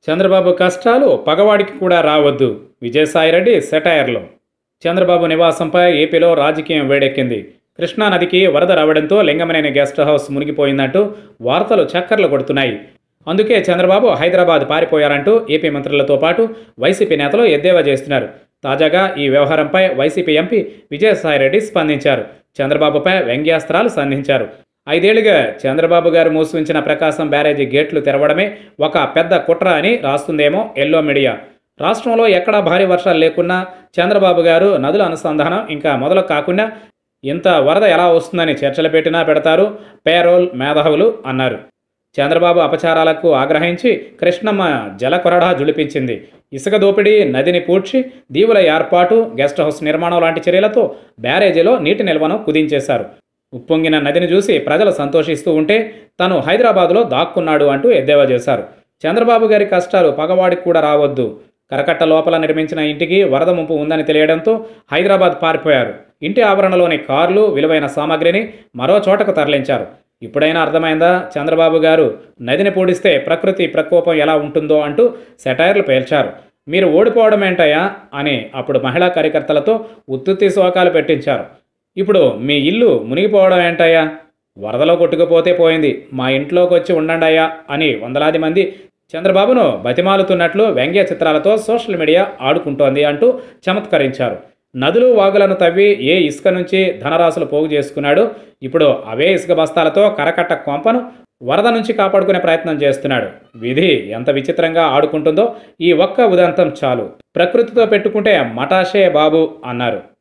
చంద్రబాబు కష్టాలు పగవాడికి కూడా రావద్దు విజయసాయిరెడ్డి సెటైర్లో చంద్రబాబు నివాసంపై ఏపీలో రాజకీయం వేడెక్కింది కృష్ణానదికి వరద రావడంతో లింగమనేని గెస్ట్ హౌస్ మునిగిపోయిందంటూ వార్తలు చక్కర్లు కొడుతున్నాయి అందుకే చంద్రబాబు హైదరాబాద్ పారిపోయారంటూ ఏపీ మంత్రులతో పాటు వైసీపీ నేతలు ఎద్దేవా చేస్తున్నారు తాజాగా ఈ వ్యవహారంపై వైసీపీ ఎంపీ విజయసాయిరెడ్డి స్పందించారు చంద్రబాబుపై వ్యంగ్యాస్త్రాలు సంధించారు ఐదేళ్లుగా చంద్రబాబు గారు మూసి ప్రకాశం బ్యారేజీ గేట్లు తెరవడమే ఒక పెద్ద కుట్ర అని రాస్తుందేమో ఎల్లో మీడియా రాష్ట్రంలో ఎక్కడా భారీ వర్షాలు లేకున్నా చంద్రబాబు గారు నదుల అనుసంధానం ఇంకా మొదలు కాకుండా ఇంత వరద ఎలా వస్తుందని చర్చలు పెట్టినా పెడతారు పేరోల్ మేధావులు అన్నారు చంద్రబాబు అపచారాలకు ఆగ్రహించి కృష్ణమ్మ జలకొరడా జులిపించింది ఇసుక దోపిడీ నదిని పూడ్చి దీవుల ఏర్పాటు గెస్ట్ హౌస్ నిర్మాణం లాంటి చర్యలతో బ్యారేజీలో నీటి నిల్వను కుదించేశారు ఉప్పొంగిన నదిని చూసి ప్రజలు సంతోషిస్తూ ఉంటే తను హైదరాబాదులో దాక్కున్నాడు అంటూ ఎద్దేవా చేశారు చంద్రబాబు గారి కష్టాలు పగవాడికి కూడా రావద్దు కరకట్ట లోపల నిర్మించిన ఇంటికి వరద ముంపు ఉందని తెలియడంతో హైదరాబాద్ పారిపోయారు ఇంటి ఆవరణలోని కార్లు విలువైన సామాగ్రిని మరో చోటకు తరలించారు ఇప్పుడైనా అర్థమైందా చంద్రబాబు గారు నదిని పూడిస్తే ప్రకృతి ప్రకోపం ఎలా ఉంటుందో అంటూ సెటైర్లు పేల్చారు మీరు ఓడిపోవడం ఏంటయ్యా అని అప్పుడు మహిళా కార్యకర్తలతో ఉత్తుత్తి శోకాలు పెట్టించారు ఇప్పుడు మీ ఇల్లు మునిగిపోవడం ఏంటయ్యా వరదలో కొట్టుకుపోతే పోయింది మా ఇంట్లోకి వచ్చి ఉండండయ్యా అని వందలాది మంది చంద్రబాబును బతిమాలుతున్నట్లు వ్యంగ్య చిత్రాలతో సోషల్ మీడియా ఆడుకుంటోంది అంటూ చమత్కరించారు నదులు వాగులను తవ్వి ఏ ఇసుక నుంచి ధనరాశులు పోగు చేసుకున్నాడు ఇప్పుడు అవే ఇసుక బస్తాలతో కరకట్ట కొంపను వరద నుంచి కాపాడుకునే ప్రయత్నం చేస్తున్నాడు విధి ఎంత విచిత్రంగా ఆడుకుంటుందో ఈ ఒక్క ఉదంతం చాలు ప్రకృతితో పెట్టుకుంటే మటాషే బాబు అన్నారు